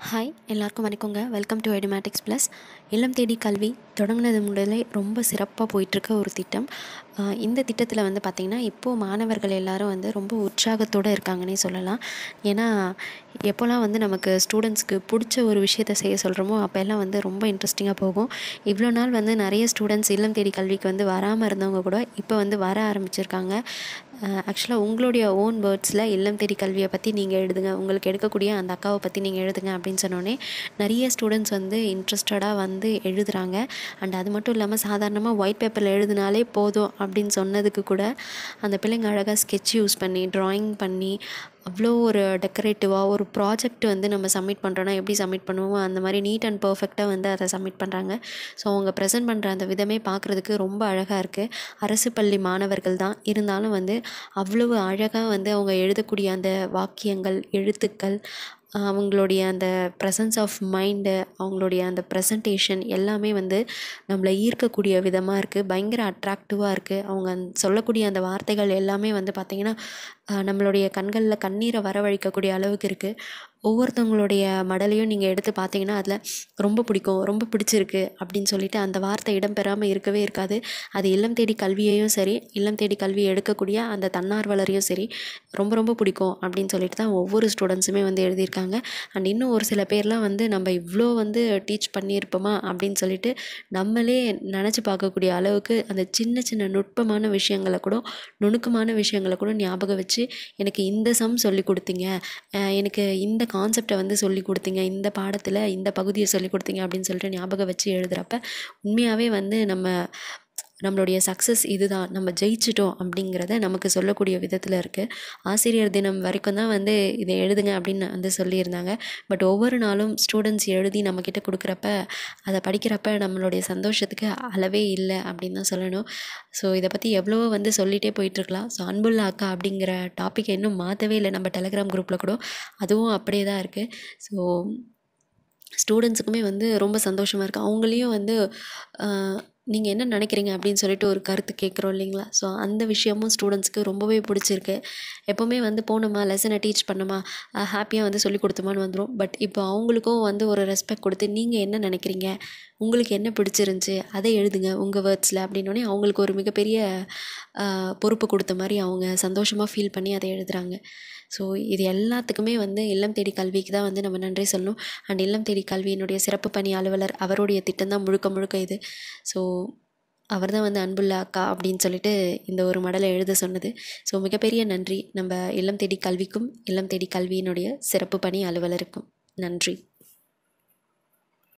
hi எல்லாருக்கும் வணக்கங்க welcome to எடிமேட்டிக்ஸ் plus இல்லம் தேடி கல்வி தொடங்கினது முதலே ரொம்ப சிறப்பாக போயிட்டுருக்க ஒரு திட்டம் ஆஹ் இந்த திட்டத்தில் வந்து பார்த்திங்கன்னா இப்போது மாணவர்கள் எல்லாரும் வந்து ரொம்ப உற்சாகத்தோடு இருக்காங்கன்னே சொல்லலாம் ஏன்னா எப்போல்லாம் வந்து நமக்கு ஸ்டூடெண்ட்ஸ்க்கு பிடிச்ச ஒரு விஷயத்தை செய்ய சொல்கிறோமோ அப்போல்லாம் வந்து ரொம்ப இன்ட்ரெஸ்டிங்காக போகும் இவ்வளோ நாள் வந்து நிறைய ஸ்டூடெண்ட்ஸ் இல்லம் தேடி கல்விக்கு வந்து வராமல் இருந்தவங்க கூட இப்போ வந்து வர ஆரம்பிச்சிருக்காங்க ஆக்சுவலாக உங்களுடைய ஓன் வேர்ட்ஸில் இல்லம் தேடி கல்வியை பற்றி நீங்கள் எழுதுங்க உங்களுக்கு எடுக்கக்கூடிய அந்த அக்காவை பற்றி நீங்கள் எழுதுங்க அப்படின்னு சொன்னோன்னே நிறைய ஸ்டூடெண்ட்ஸ் வந்து இன்ட்ரெஸ்டடாக வந்து எழுதுகிறாங்க அண்ட் அது மட்டும் இல்லாமல் சாதாரணமாக ஒயிட் பேப்பரில் எழுதினாலே போதும் அப்படின்னு சொன்னதுக்கு கூட அந்த பிள்ளைங்க அழகாக ஸ்கெட்ச் யூஸ் பண்ணி ட்ராயிங் பண்ணி அவ்வளோ ஒரு டெக்கரேட்டிவாக ஒரு ப்ராஜெக்ட் வந்து நம்ம சப்மிட் பண்ணுறோன்னா எப்படி சப்மிட் பண்ணுவோமோ அந்த மாதிரி நீட் அண்ட் பர்ஃபெக்டாக வந்து அதை சப்மிட் பண்ணுறாங்க ஸோ அவங்க ப்ரெசென்ட் பண்ணுற அந்த விதமே பார்க்குறதுக்கு ரொம்ப அழகாக இருக்குது அரசு பள்ளி மாணவர்கள் தான் இருந்தாலும் வந்து அவ்வளவு அழகாக வந்து அவங்க எழுதக்கூடிய அந்த வாக்கியங்கள் எழுத்துக்கள் ஆஹ் அவங்களுடைய அந்த ப்ரெசன்ஸ் ஆஃப் மைண்டு அவங்களுடைய அந்த ப்ரெசன்டேஷன் எல்லாமே வந்து நம்மளை ஈர்க்கக்கூடிய விதமாக இருக்குது பயங்கர அட்ராக்டிவாக இருக்குது அவங்க அந்த சொல்லக்கூடிய அந்த வார்த்தைகள் எல்லாமே வந்து பார்த்திங்கன்னா ஆஹ் நம்மளுடைய கண்களில் கண்ணீரை வரவழைக்கக்கூடிய அளவுக்கு இருக்குது ஒவ்வொருத்தவங்களுடைய மடலையும் நீங்கள் எடுத்து பார்த்தீங்கன்னா அதில் ரொம்ப பிடிக்கும் ரொம்ப பிடிச்சிருக்கு அப்படின்னு சொல்லிட்டு அந்த வார்த்தை இடம்பெறாமல் இருக்கவே இருக்காது அது இல்லம் தேடி கல்வியையும் சரி இல்லம் தேடி கல்வி எடுக்கக்கூடிய அந்த தன்னார்வலரையும் சரி ரொம்ப ரொம்ப பிடிக்கும் அப்படின்னு சொல்லிட்டு தான் ஒவ்வொரு ஸ்டூடெண்ட்ஸுமே வந்து எழுதியிருக்காங்க அண்ட் இன்னும் ஒரு சில பேர்லாம் வந்து நம்ம இவ்வளோ வந்து டீச் பண்ணியிருப்போமா அப்படின்னு சொல்லிட்டு நம்மளே நினச்சி பார்க்கக்கூடிய அளவுக்கு அந்த சின்ன சின்ன நுட்பமான விஷயங்களை கூட நுணுக்கமான விஷயங்களை கூட ஞாபகம் வச்சு எனக்கு இந்த சம் சொல்லி கொடுத்தீங்க அஹ் எனக்கு இந்த கான்செப்டை வந்து சொல்லி கொடுத்தீங்க இந்த பாடத்தில் இந்த பகுதியை சொல்லி கொடுத்தீங்க அப்படின்னு சொல்லிட்டு ஞாபகம் வச்சு எழுதுகிறப்ப உண்மையாகவே வந்து நம்ம நம்மளுடைய சக்ஸஸ் இதுதான் நம்ம ஜெயிச்சிட்டோம் அப்படிங்கிறத நமக்கு சொல்லக்கூடிய விதத்தில் இருக்குது ஆசிரியர் தினம் வரைக்கும் தான் வந்து இதை எழுதுங்க அப்படின்னு வந்து சொல்லியிருந்தாங்க பட் ஒவ்வொரு நாளும் ஸ்டூடெண்ட்ஸ் எழுதி நம்மக்கிட்ட கொடுக்குறப்ப அதை படிக்கிறப்ப நம்மளுடைய சந்தோஷத்துக்கு அளவே இல்லை அப்படின்னு தான் சொல்லணும் ஸோ இதை பற்றி எவ்வளவோ வந்து சொல்லிகிட்டே போயிட்டுருக்கலாம் ஸோ அன்புள்ள அக்கா அப்படிங்கிற டாப்பிக்கை இன்னும் மாற்றவே இல்லை நம்ம டெலகிராம் குரூப்பில் கூட அதுவும் அப்படியே தான் இருக்குது ஸோ ஸ்டூடெண்ட்ஸுக்குமே வந்து ரொம்ப சந்தோஷமாக இருக்குது அவங்களையும் வந்து நீங்கள் என்ன நினைக்கிறீங்க அப்படின்னு சொல்லிட்டு ஒரு கருத்து கேட்குறோம் இல்லைங்களா ஸோ அந்த விஷயமும் ஸ்டூடெண்ட்ஸ்க்கு ரொம்பவே பிடிச்சிருக்கு எப்போவுமே வந்து போனோமா லெசனை டீச் பண்ணோமா ஹாப்பியாக வந்து சொல்லி கொடுத்தோமான்னு வந்துடும் பட் இப்போ அவங்களுக்கும் வந்து ஒரு ரெஸ்பெக்ட் கொடுத்து நீங்கள் என்ன நினைக்கிறீங்க உங்களுக்கு என்ன பிடிச்சிருந்துச்சி அதை எழுதுங்க உங்கள் வேர்ட்ஸில் அப்படின்னோடனே அவங்களுக்கு ஒரு மிகப்பெரிய ஆஹ், பொறுப்பு கொடுத்த மாதிரி அவங்க சந்தோஷமாக ஃபீல் பண்ணி அதை எழுதுகிறாங்க ஸோ இது எல்லாத்துக்குமே வந்து இல்லம் தேடி கல்விக்கு தான் வந்து நம்ம நன்றி சொல்லணும் அண்ட் இல்லம் தேடி கல்வியினுடைய சிறப்பு பணி அலுவலர் அவருடைய திட்டம் தான் முழுக்க முழுக்க இது ஸோ அவர் தான் வந்து அன்புள்ள அக்கா அப்படின்னு சொல்லிட்டு இந்த ஒரு மடலை எழுத சொன்னது ஸோ மிகப்பெரிய நன்றி நம்ம இல்லம் தேடி கல்விக்கும் இல்லம் தேடி கல்வியினுடைய சிறப்பு பணி அலுவலருக்கும் நன்றி